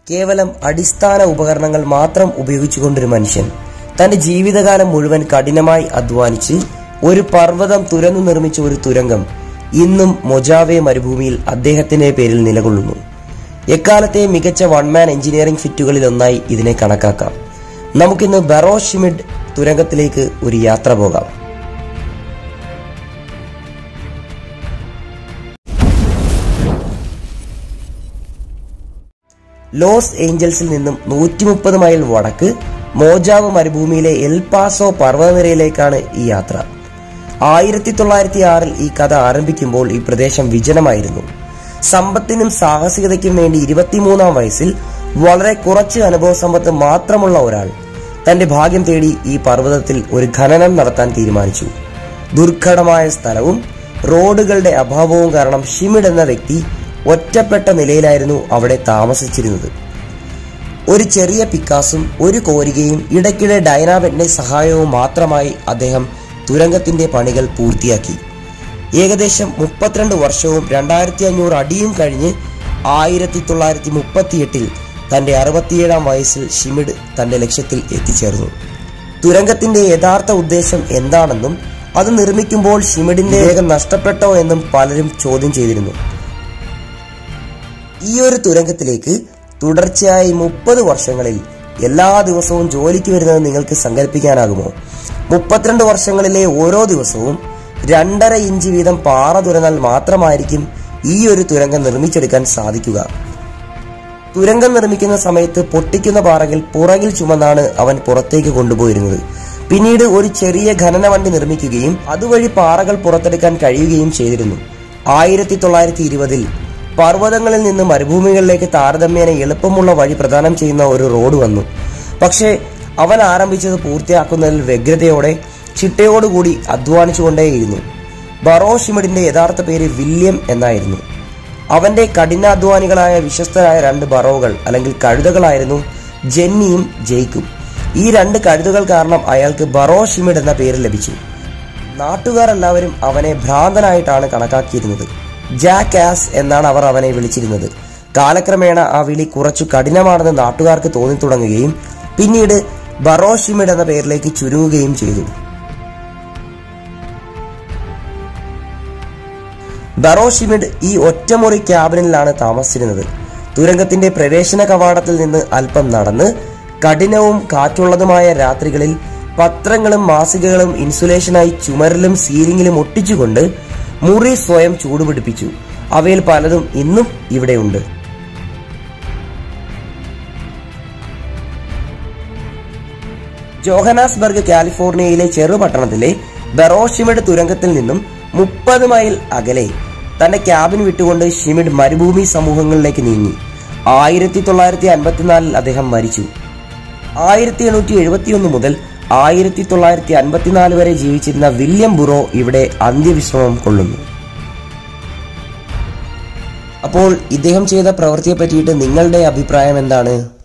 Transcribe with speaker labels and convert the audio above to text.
Speaker 1: കേവലം അടിസ്ഥാന ഉപകരണങ്ങൾ മാത്രം ഉപയോഗിച്ചുകൊണ്ടൊരു മനുഷ്യൻ തന്റെ ജീവിതകാലം മുഴുവൻ കഠിനമായി അധ്വാനിച്ച് ഒരു പർവ്വതം തുരന്നു നിർമ്മിച്ച ഒരു തുരങ്കം ഇന്നും മൊജാവെ മരുഭൂമിയിൽ അദ്ദേഹത്തിന്റെ പേരിൽ നിലകൊള്ളുന്നു എക്കാലത്തെ മികച്ച വൺമാൻ എഞ്ചിനീയറിംഗ് ഫിറ്റുകളിൽ ഒന്നായി ഇതിനെ കണക്കാക്കാം നമുക്കിന്ന് ബറോഷിമിഡ് തുരങ്കത്തിലേക്ക് ഒരു യാത്ര പോകാം ലോസ് ഏഞ്ചൽസിൽ നിന്നും നൂറ്റി മുപ്പത് മൈൽ വടക്ക് മോജാവ് മരുഭൂമിയിലെ എൽപാസോ പർവ്വതനിരയിലേക്കാണ് ഈ യാത്ര ആയിരത്തി തൊള്ളായിരത്തി ആറിൽ ഈ കഥ ആരംഭിക്കുമ്പോൾ ഈ പ്രദേശം വിജനമായിരുന്നു സമ്പത്തിനും സാഹസികതയ്ക്കും വേണ്ടി ഇരുപത്തിമൂന്നാം വയസ്സിൽ വളരെ കുറച്ച് അനുഭവ സമ്പത്ത് മാത്രമുള്ള ഒരാൾ തന്റെ ഭാഗ്യം തേടി ഈ പർവ്വതത്തിൽ ഒരു ഖനനം നടത്താൻ തീരുമാനിച്ചു ദുർഘടമായ സ്ഥലവും റോഡുകളുടെ അഭാവവും കാരണം ഷിമിഡ് എന്ന വ്യക്തി ഒറ്റപ്പെട്ട നിലയിലായിരുന്നു അവിടെ താമസിച്ചിരുന്നത് ഒരു ചെറിയ പിക്കാസും ഒരു കോരികയും ഇടയ്ക്കിടെ ഡൈനാബെറ്റിന്റെ സഹായവും മാത്രമായി അദ്ദേഹം തുരങ്കത്തിന്റെ പണികൾ പൂർത്തിയാക്കി ഏകദേശം മുപ്പത്തിരണ്ട് വർഷവും രണ്ടായിരത്തി അഞ്ഞൂറ് അടിയും കഴിഞ്ഞ് ആയിരത്തി തൊള്ളായിരത്തി മുപ്പത്തിയെട്ടിൽ തന്റെ അറുപത്തിയേഴാം വയസ്സിൽ ഷിമിഡ് തന്റെ ലക്ഷ്യത്തിൽ എത്തിച്ചേർന്നു തുരങ്കത്തിന്റെ യഥാർത്ഥ ഉദ്ദേശം എന്താണെന്നും അത് നിർമ്മിക്കുമ്പോൾ ഷിമിഡിന്റെ വേഗം നഷ്ടപ്പെട്ടോ എന്നും പലരും ചോദ്യം ചെയ്തിരുന്നു ഈ ഒരു തുരങ്കത്തിലേക്ക് തുടർച്ചയായി മുപ്പത് വർഷങ്ങളിൽ എല്ലാ ദിവസവും ജോലിക്ക് വരുന്നത് നിങ്ങൾക്ക് സങ്കല്പിക്കാനാകുമോ മുപ്പത്തിരണ്ട് വർഷങ്ങളിലെ ഓരോ ദിവസവും രണ്ടര ഇഞ്ച് വീതം പാറ തുരന്നാൽ മാത്രമായിരിക്കും ഈ ഒരു തുരങ്കം നിർമ്മിച്ചെടുക്കാൻ സാധിക്കുക തുരങ്കം നിർമ്മിക്കുന്ന സമയത്ത് പൊട്ടിക്കുന്ന പാറകൾ പുറകിൽ ചുമന്നാണ് അവൻ പുറത്തേക്ക് കൊണ്ടുപോയിരുന്നത് പിന്നീട് ഒരു ചെറിയ ഖനന വണ്ടി നിർമ്മിക്കുകയും അതുവഴി പാറകൾ പുറത്തെടുക്കാൻ കഴിയുകയും ചെയ്തിരുന്നു ആയിരത്തി തൊള്ളായിരത്തി ഇരുപതിൽ പർവ്വതങ്ങളിൽ നിന്ന് മരുഭൂമികളിലേക്ക് താരതമ്യേന എളുപ്പമുള്ള വഴി പ്രദാനം ചെയ്യുന്ന ഒരു റോഡ് വന്നു പക്ഷേ അവൻ ആരംഭിച്ചത് പൂർത്തിയാക്കുന്നതിൽ വ്യഗ്രതയോടെ ചിട്ടയോടുകൂടി അധ്വാനിച്ചുകൊണ്ടേയിരുന്നു ബറോഷിമിഡിന്റെ യഥാർത്ഥ പേര് വില്യം എന്നായിരുന്നു അവന്റെ കഠിനാധ്വാനികളായ വിശ്വസ്തരായ രണ്ട് ബറോകൾ അല്ലെങ്കിൽ കഴുതകളായിരുന്നു ജെന്നിയും ജെയ്ക്കും ഈ രണ്ട് കഴുതകൾ കാരണം അയാൾക്ക് ബറോഷിമിഡ് എന്ന പേര് ലഭിച്ചു നാട്ടുകാർ എല്ലാവരും അവനെ ഭ്രാന്തനായിട്ടാണ് കണക്കാക്കിയിരുന്നത് ജാക്ക് ആസ് എന്നാണ് അവർ അവനെ വിളിച്ചിരുന്നത് കാലക്രമേണ ആ വിളി കുറച്ചു കഠിനമാണെന്ന് നാട്ടുകാർക്ക് തോന്നി തുടങ്ങുകയും പിന്നീട് ബറോഷിമിഡ് എന്ന പേരിലേക്ക് ചുരുങ്ങുകയും ചെയ്തു ബറോഷിമിഡ് ഈ ഒറ്റമുറി ക്യാബിനിലാണ് താമസിച്ചിരുന്നത് തുരങ്കത്തിന്റെ പ്രവേശന കവാടത്തിൽ നിന്ന് അല്പം നടന്ന് കഠിനവും കാറ്റുള്ളതുമായ രാത്രികളിൽ പത്രങ്ങളും മാസികകളും ഇൻസുലേഷനായി ചുമരിലും സീലിംഗിലും ഒട്ടിച്ചുകൊണ്ട് മുറി സ്വയം ചൂടുപിടിപ്പിച്ചു അവയിൽ പലതും ഇന്നും ഇവിടെയുണ്ട് ജോഹനാസ്ബർഗ് കാലിഫോർണിയയിലെ ചെറുപട്ടണത്തിലെ ബെറോഷിമിഡ് തുരങ്കത്തിൽ നിന്നും മുപ്പത് മൈൽ അകലെ തന്റെ ക്യാബിൻ വിട്ടുകൊണ്ട് ഷിമിഡ് മരുഭൂമി സമൂഹങ്ങളിലേക്ക് നീങ്ങി ആയിരത്തി തൊള്ളായിരത്തി അൻപത്തിനാലിൽ അദ്ദേഹം മരിച്ചു ആയിരത്തി എണ്ണൂറ്റി എഴുപത്തിയൊന്ന് മുതൽ ആയിരത്തി തൊള്ളായിരത്തി അൻപത്തിനാല് വരെ ജീവിച്ചിരുന്ന വില്യം ബുറോ ഇവിടെ അന്ത്യവിശ്രമം കൊള്ളുന്നു അപ്പോൾ ഇദ്ദേഹം ചെയ്ത പ്രവൃത്തിയെ പറ്റിയിട്ട് നിങ്ങളുടെ അഭിപ്രായം എന്താണ്